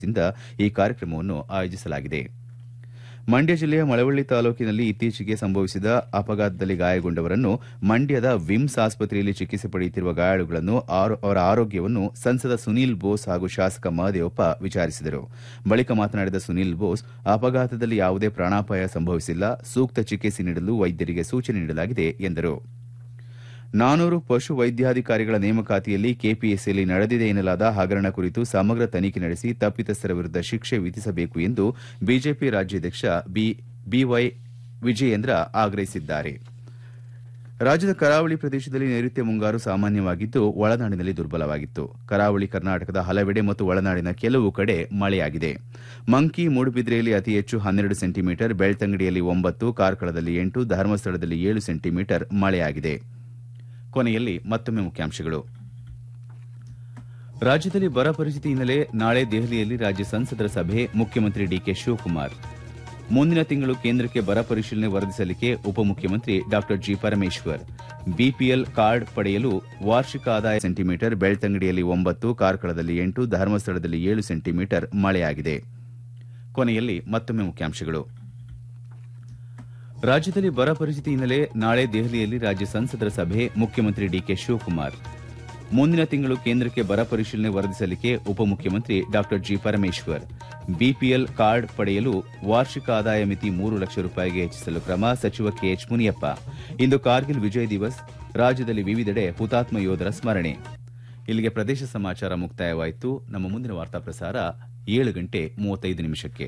ದಿಂದ ಈ ಕಾರ್ಯಕ್ರಮವನ್ನು ಆಯೋಜಿಸಲಾಗಿದೆ ಮಂಡ್ಯ ಜಿಲ್ಲೆಯ ಮಳವಳ್ಳಿ ತಾಲೂಕಿನಲ್ಲಿ ಇತ್ತೀಚೆಗೆ ಸಂಭವಿಸಿದ ಅಪಘಾತದಲ್ಲಿ ಗಾಯಗೊಂಡವರನ್ನು ಮಂಡ್ಯದ ವಿಮ್ಸ್ ಆಸ್ಪತ್ರೆಯಲ್ಲಿ ಚಿಕಿತ್ಸೆ ಪಡೆಯುತ್ತಿರುವ ಗಾಯಾಳುಗಳನ್ನು ಅವರ ಆರೋಗ್ಯವನ್ನು ಸಂಸದ ಸುನೀಲ್ ಬೋಸ್ ಹಾಗೂ ಶಾಸಕ ಮಹದೇವಪ್ಪ ವಿಚಾರಿಸಿದರು ಬಳಿಕ ಮಾತನಾಡಿದ ಸುನೀಲ್ ಬೋಸ್ ಅಪಘಾತದಲ್ಲಿ ಯಾವುದೇ ಪ್ರಾಣಾಪಾಯ ಸಂಭವಿಸಿಲ್ಲ ಸೂಕ್ತ ಚಿಕಿತ್ಸೆ ನೀಡಲು ವೈದ್ಯರಿಗೆ ಸೂಚನೆ ನೀಡಲಾಗಿದೆ ಎಂದರು ನಾನೂರು ಪಶು ವೈದ್ಯಾಧಿಕಾರಿಗಳ ನೇಮಕಾತಿಯಲ್ಲಿ ಕೆಪಿಎಸ್ಸಿಯಲ್ಲಿ ನಡೆದಿದೆ ಎನ್ನಲಾದ ಹಗರಣ ಕುರಿತು ಸಮಗ್ರ ತನಿಖೆ ನಡೆಸಿ ತಪ್ಪಿತಸ್ಥರ ವಿರುದ್ದ ಶಿಕ್ಷೆ ವಿಧಿಸಬೇಕು ಎಂದು ಬಿಜೆಪಿ ರಾಜ್ಯಾಧ್ಯಕ್ಷ ಬಿವೈ ವಿಜಯೇಂದ್ರ ಆಗ್ರಹಿಸಿದ್ದಾರೆ ರಾಜ್ಯದ ಕರಾವಳಿ ಪ್ರದೇಶದಲ್ಲಿ ನೈಋತ್ಯ ಮುಂಗಾರು ಸಾಮಾನ್ಯವಾಗಿದ್ದು ಒಳನಾಡಿನಲ್ಲಿ ದುರ್ಬಲವಾಗಿತ್ತು ಕರಾವಳಿ ಕರ್ನಾಟಕದ ಹಲವೆಡೆ ಮತ್ತು ಒಳನಾಡಿನ ಕೆಲವು ಕಡೆ ಮಳೆಯಾಗಿದೆ ಮಂಕಿ ಮೂಡುಬಿದ್ರೆಯಲ್ಲಿ ಅತಿ ಹೆಚ್ಚು ಹನ್ನೆರಡು ಸೆಂಟಿಮೀಟರ್ ಬೆಳ್ತಂಗಡಿಯಲ್ಲಿ ಒಂಬತ್ತು ಕಾರ್ಕಳದಲ್ಲಿ ಎಂಟು ಧರ್ಮಸ್ಥಳದಲ್ಲಿ ಏಳು ಸೆಂಟಿಮೀಟರ್ ಮಳೆಯಾಗಿದೆ ಕೊನೆಯಲ್ಲಿ ಮತ್ತೊಮ್ಮೆ ಮುಖ್ಯಾಂಶಗಳು ರಾಜ್ಯದಲ್ಲಿ ಬರ ಪರಿಸ್ಥಿತಿ ಹಿನ್ನೆಲೆ ನಾಳೆ ದೆಹಲಿಯಲ್ಲಿ ರಾಜ್ಯ ಸಂಸದರ ಸಭೆ ಮುಖ್ಯಮಂತ್ರಿ ಡಿಕೆ ಶಿವಕುಮಾರ್ ಮುಂದಿನ ತಿಂಗಳು ಕೇಂದ್ರಕ್ಕೆ ಬರ ಪರಿಶೀಲನೆ ವರದಿ ಸಲ್ಲಿಕೆ ಉಪಮುಖ್ಯಮಂತ್ರಿ ಡಾ ಜಿ ಪರಮೇಶ್ವರ್ ಬಿಪಿಎಲ್ ಕಾರ್ಡ್ ಪಡೆಯಲು ವಾರ್ಷಿಕ ಆದಾಯ ಸೆಂಟಿಮೀಟರ್ ಬೆಳ್ತಂಗಡಿಯಲ್ಲಿ ಒಂಬತ್ತು ಕಾರ್ಕಳದಲ್ಲಿ ಎಂಟು ಧರ್ಮಸ್ಥಳದಲ್ಲಿ ಏಳು ಸೆಂಟಿಮೀಟರ್ ಮಳೆಯಾಗಿದೆ ಕೊನೆಯಲ್ಲಿ ಮತ್ತೊಮ್ಮೆ ಮುಖ್ಯಾಂಶಗಳು ರಾಜ್ಯದಲ್ಲಿ ಬರ ಪರಿಸ್ಥಿತಿ ಹಿನ್ನೆಲೆ ನಾಳೆ ದೆಹಲಿಯಲ್ಲಿ ರಾಜ್ಯ ಸಂಸದರ ಸಭೆ ಮುಖ್ಯಮಂತ್ರಿ ಡಿಕೆ ಶಿವಕುಮಾರ್ ಮುಂದಿನ ತಿಂಗಳು ಕೇಂದ್ರಕ್ಕೆ ಬರ ಪರಿಶೀಲನೆ ವರದಿ ಸಲ್ಲಿಕೆ ಉಪಮುಖ್ಯಮಂತ್ರಿ ಡಾ ಜಿ ಪರಮೇಶ್ವರ್ ಬಿಪಿಎಲ್ ಕಾರ್ಡ್ ಪಡೆಯಲು ವಾರ್ಷಿಕ ಆದಾಯ ಮಿತಿ ಮೂರು ಲಕ್ಷ ರೂಪಾಯಿಗೆ ಹೆಚ್ಚಿಸಲು ಕ್ರಮ ಸಚಿವ ಕೆಎಚ್ ಮುನಿಯಪ್ಪ ಇಂದು ಕಾರ್ಗಿಲ್ ವಿಜಯ್ ದಿವಸ್ ರಾಜ್ಯದಲ್ಲಿ ವಿವಿಧೆಡೆ ಹುತಾತ್ಮ ಯೋಧರ ಸ್ಮರಣೆ ಇಲ್ಲಿಗೆ ಪ್ರದೇಶ ಸಮಾಚಾರ ಮುಕ್ತಾಯವಾಯಿತು ನಮ್ಮ ಮುಂದಿನ ವಾರ್ತಾ ಪ್ರಸಾರ ಏಳು ಗಂಟೆ ಮೂವತ್ತೈದು ನಿಮಿಷಕ್ಕೆ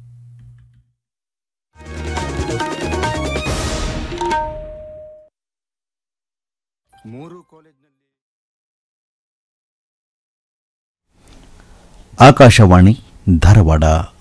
ಮೂರು ಕಾಲೇಜ್ನಲ್ಲಿ ಆಕಾಶವಾಣಿ ಧಾರವಾಡ